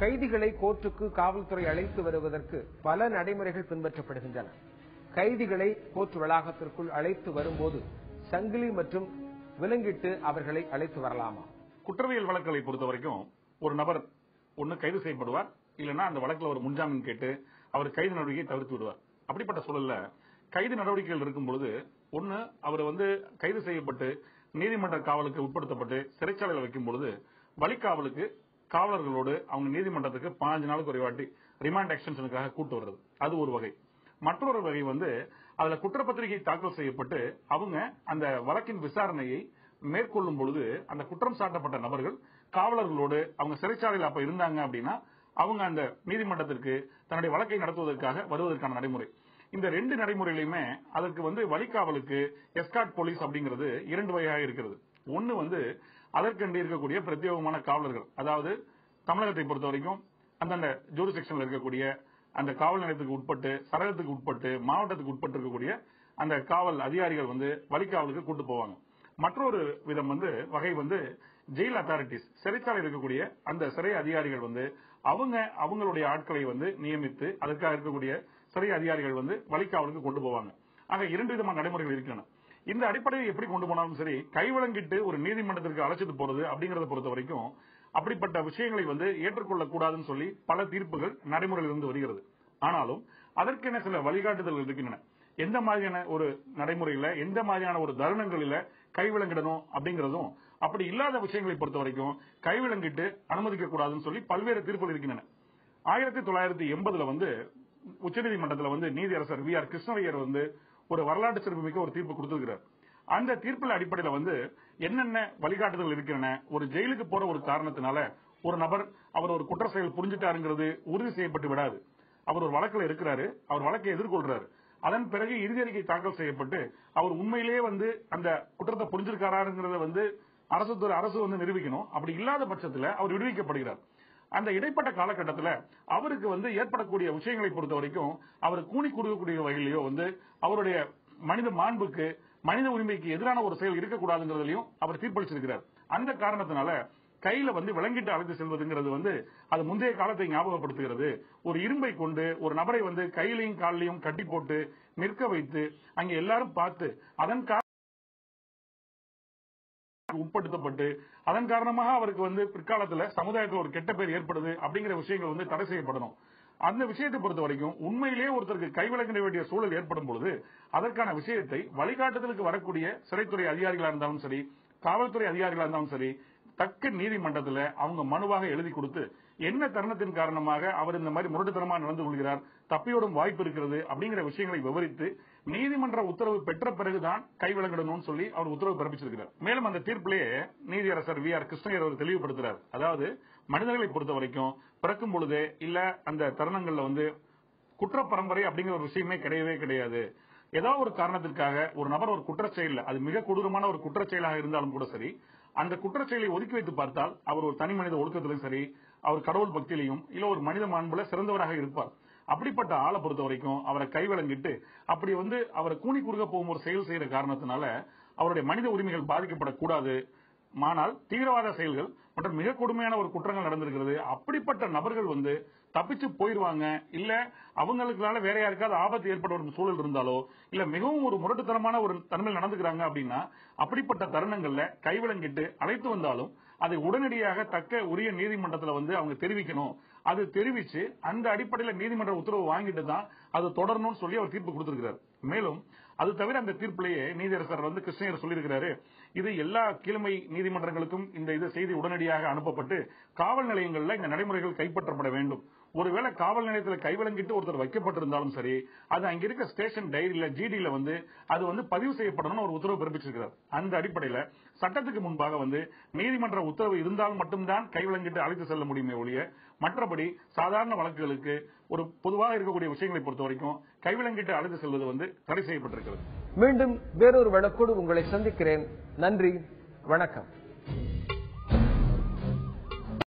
கைதிகளை கோர்ட்டுக்கு காவல்துறை அழைத்து வருவதற்கு பல நடைமுறைகள் பின்பற்றப்படுகின்றன கைதிகளை கோர்ட் வளாகத்திற்குள் அழைத்து வரும்போது சங்கிலி மற்றும் விலங்கிட்டு அவர்களை அழைத்து வரலாமா குற்றவியல் வழக்குகளை பொறுத்த வரைக்கும் ஒரு நபர் ஒன்னு கைது செய்யப்படுவார் இல்லைன்னா அந்த வழக்குல ஒரு முன்ஜாமீன் கேட்டு அவர் கைது நடவடிக்கையை தவிர்த்து விடுவார் அப்படிப்பட்ட சூழல்ல கைது நடவடிக்கைகள் இருக்கும் பொழுது ஒன்னு அவர் வந்து கைது செய்யப்பட்டு நீதிமன்ற காவலுக்கு உட்படுத்தப்பட்டு சிறைச்சாலையில் வைக்கும் பொழுது வழிக்காவலுக்கு காவலர்களோடு அவங்க நீதிமன்றத்துக்கு பாஞ்சு நாளுக்கு ஒரு வாட்டி ரிமாண்ட் எக்ஸ்டென்ஷனுக்காக கூட்டு வருது அது ஒரு வகை மற்றொரு வகை வந்து அதுல குற்றப்பத்திரிகை தாக்கல் செய்யப்பட்டு அவங்க அந்த வழக்கின் விசாரணையை மேற்கொள்ளும் பொழுது அந்த குற்றம் சாட்டப்பட்ட நபர்கள் காவலர்களோடு அவங்க சிறைச்சாலையில் அப்ப இருந்தாங்க அப்படின்னா அவங்க அந்த நீதிமன்றத்திற்கு தன்னுடைய வழக்கை நடத்துவதற்காக வருவதற்கான நடைமுறை இந்த ரெண்டு நடைமுறையிலுமே அதற்கு வந்து வழிகாவலுக்கு எஸ்காட் போலீஸ் அப்படிங்கிறது இரண்டு வகையாக இருக்கிறது ஒன்னு வந்து அதற்கென்று இருக்கக்கூடிய பிரத்யேகமான காவலர்கள் அதாவது தமிழகத்தை பொறுத்த வரைக்கும் அந்தந்த ஜூரிசெக்ஷன்ல இருக்கக்கூடிய அந்த காவல் நிலையத்துக்கு உட்பட்டு சரகத்துக்கு உட்பட்டு மாவட்டத்துக்கு உட்பட்டு இருக்கக்கூடிய அந்த காவல் அதிகாரிகள் வந்து வழிகாவலுக்கு கூட்டு போவாங்க மற்றொரு விதம் வந்து வகை வந்து ஜெயில் அத்தாரிட்டிஸ் சிறைச்சாலை இருக்கக்கூடிய அந்த சிறை அதிகாரிகள் வந்து அவங்க அவங்களுடைய ஆட்களை வந்து நியமித்து அதற்காக இருக்கக்கூடிய சிறை அதிகாரிகள் வந்து வழிகாவலுக்கு கொண்டு போவாங்க ஆக இரண்டு விதமான நடைமுறைகள் இருக்கின்றன இந்த அடிப்படையை எப்படி கொண்டு போனாலும் சரி கைவழங்கிட்டு ஒரு நீதிமன்றத்திற்கு அழைச்சிட்டு போறது அப்படிங்கறத பொறுத்த வரைக்கும் அப்படிப்பட்ட விஷயங்களை வந்து ஏற்றுக்கொள்ளக் கூடாதுன்னு சொல்லி பல தீர்ப்புகள் நடைமுறையில் இருந்து வருகிறது ஆனாலும் அதற்கென சில வழிகாட்டுதல்கள் இருக்கின்றன எந்த மாதிரியான ஒரு நடைமுறையில எந்த மாதிரியான ஒரு தருணங்களில கைவிலங்கிடணும் அப்படிங்கறதும் அப்படி இல்லாத விஷயங்களை பொறுத்த வரைக்கும் கைவிலங்கிட்டு அனுமதிக்க கூடாதுன்னு சொல்லி பல்வேறு தீர்ப்புகள் இருக்கின்றன ஆயிரத்தி தொள்ளாயிரத்தி எண்பதுல வந்து உச்சநீதிமன்றத்தில் வந்து நீதியரசர் வி ஆர் கிருஷ்ணவையர் வந்து ஒரு வரலாற்று சிறப்புமிக்க ஒரு தீர்ப்பு கொடுத்திருக்கிறார் அந்த தீர்ப்பில் அடிப்படையில் வந்து என்னென்ன வழிகாட்டுதல் இருக்கின்றன ஒரு ஜெயிலுக்கு போற ஒரு காரணத்தினால ஒரு நபர் அவர் ஒரு குற்ற செயல் புரிஞ்சுட்டாருங்கிறது உறுதி செய்யப்பட்டு விடாது அவர் ஒரு வழக்கில் இருக்கிறாரு அவர் வழக்கை எதிர்கொள்றாரு அதன் பிறகு இறுதி அறிக்கை தாக்கல் செய்யப்பட்டு அவர் உண்மையிலேயே வந்து அந்த குற்றத்தை புரிஞ்சிருக்காருங்கிறத வந்து அரசு துறை அரசு வந்து நிரூபிக்கணும் அப்படி இல்லாத பட்சத்தில் அவர் விடுவிக்கப்படுகிறார் அந்த இடைப்பட்ட காலகட்டத்தில் அவருக்கு வந்து ஏற்படக்கூடிய விஷயங்களை பொறுத்த வரைக்கும் அவர் கூணி கொடுக்கக்கூடிய வகையிலேயோ வந்து அவருடைய மனித மாண்புக்கு மனித உரிமைக்கு எதிரான ஒரு செயல் இருக்கக்கூடாதுங்கிறதுலையும் அவர் தீர்ப்பளிச்சிருக்கிறார் அந்த காரணத்தினால கையில வந்து விளங்கிட்டு அழைத்து செல்வதுங்கிறது வந்து அது முந்தைய காலத்தை ஞாபகப்படுத்துகிறது ஒரு இரும்பை கொண்டு ஒரு நபரை வந்து கையிலையும் காலிலையும் கட்டி போட்டு நிற்க வைத்து அங்கே எல்லாரும் பார்த்து அதன் காரண உட்படுத்தப்பட்டு அதன் காரணமாக அவருக்கு வந்து பிற்காலத்துல சமுதாயத்தில் ஒரு கெட்ட பேர் ஏற்படுது அப்படிங்கிற விஷயங்கள் வந்து தடை செய்யப்படணும் அந்த விஷயத்தை பொறுத்த வரைக்கும் உண்மையிலேயே ஒருத்தருக்கு கைவிலங்கிட வேண்டிய சூழல் ஏற்படும் பொழுது அதற்கான விஷயத்தை வழிகாட்டுதலுக்கு வரக்கூடிய சிறைத்துறை அதிகாரிகளா இருந்தாலும் சரி காவல்துறை அதிகாரிகளா இருந்தாலும் சரி தக்க நீதிமன்றத்துல அவங்க மனுவாக எழுதி கொடுத்து என்ன தருணத்தின் காரணமாக அவர் இந்த மாதிரி முரட்டுத்தனமா நடந்து கொள்கிறார் தப்பியோடும் வாய்ப்பு இருக்கிறது அப்படிங்கிற விஷயங்களை விவரித்து நீதிமன்ற உத்தரவு பெற்ற பிறகுதான் கைவிலங்கிடணும்னு சொல்லி அவர் உத்தரவு பிறப்பிச்சிருக்கிறார் மேலும் அந்த தீர்ப்பிலேயே நீதியரசர் வி ஆர் கிருஷ்ணயர் அவர் தெளிவுபடுத்துறார் அதாவது மனிதர்களை பொறுத்த வரைக்கும் பிறக்கும் பொழுதே இல்ல அந்த தருணங்கள்ல வந்து குற்ற பரம்பரை அப்படிங்கிற ஒரு விஷயமே கிடையவே கிடையாது ஏதாவது ஒரு காரணத்திற்காக ஒரு நபர் ஒரு குற்றச்செயல் அது மிக கொடூரமான ஒரு குற்றச்செயலாக இருந்தாலும் கூட சரி அந்த குற்றச்செயலை ஒதுக்கி வைத்து பார்த்தால் அவர் ஒரு தனி மனித ஒழுக்கத்திலும் சரி அவர் கடவுள் பக்தியிலையும் இல்ல ஒரு மனித மாண்புல சிறந்தவராக இருப்பார் அப்படிப்பட்ட ஆளை பொறுத்த வரைக்கும் அவரை கைவிலங்கிட்டு அப்படி வந்து அவரை கூணி குறுக போகும் ஒரு செயல் செய்யற காரணத்தினால அவருடைய மனித உரிமைகள் பாதிக்கப்படக்கூடாது ஆனால் தீவிரவாத செயல்கள் மற்றும் மிக கொடுமையான ஒரு குற்றங்கள் நடந்திருக்கிறது அப்படிப்பட்ட நபர்கள் வந்து தப்பிச்சு போயிருவாங்க இல்ல அவங்களுக்குனால வேற யாருக்காவது ஆபத்து ஏற்பட ஒரு சூழல் இருந்தாலோ இல்ல மிகவும் ஒரு முரட்டுத்தனமான ஒரு தன்மையில் நடந்துக்கிறாங்க அப்படின்னா அப்படிப்பட்ட தருணங்கள்ல கைவிலங்கிட்டு அழைத்து வந்தாலும் அதை உடனடியாக தக்க உரிய நீதிமன்றத்தில் வந்து அவங்க தெரிவிக்கணும் அது தெரிவிச்சு அந்த அடிப்படையில் நீதிமன்ற உத்தரவு வாங்கிட்டு தான் அது தொடரணும்னு சொல்லி அவர் தீர்ப்பு கொடுத்திருக்கிறார் மேலும் அது தவிர அந்த தீர்ப்பிலேயே நீதியரசர் வந்து கிருஷ்ணயர் சொல்லியிருக்கிறாரு இது எல்லா கீழ்மை நீதிமன்றங்களுக்கும் இந்த இது செய்தி உடனடியாக அனுப்பப்பட்டு காவல் நிலையங்களில் இந்த நடைமுறைகள் கைப்பற்றப்பட வேண்டும் ஒருவேளை காவல் நிலையத்தில் கைவிலங்கிட்டு ஒருத்தர் வைக்கப்பட்டிருந்தாலும் சரி அது அங்க இருக்க ஸ்டேஷன் டைரியில ஜிடியில வந்து அது வந்து பதிவு செய்யப்படணும்னு ஒரு உத்தரவு பிறப்பிச்சிருக்கிறார் அந்த அடிப்படையில் சட்டத்துக்கு முன்பாக வந்து நீதிமன்ற உத்தரவு இருந்தால் மட்டும்தான் கைவிலங்கிட்டு அழைத்து செல்ல முடியுமே ஒழிய மற்றபடி சாதாரண வழக்குகளுக்கு ஒரு பொதுவாக இருக்கக்கூடிய விஷயங்களை பொறுத்த வரைக்கும் கைவிலங்கிட்டு அழைத்து செல்வது வந்து தடை செய்யப்பட்டிருக்கிறது மீண்டும் வேறொரு வழக்கோடு உங்களை சந்திக்கிறேன் நன்றி வணக்கம்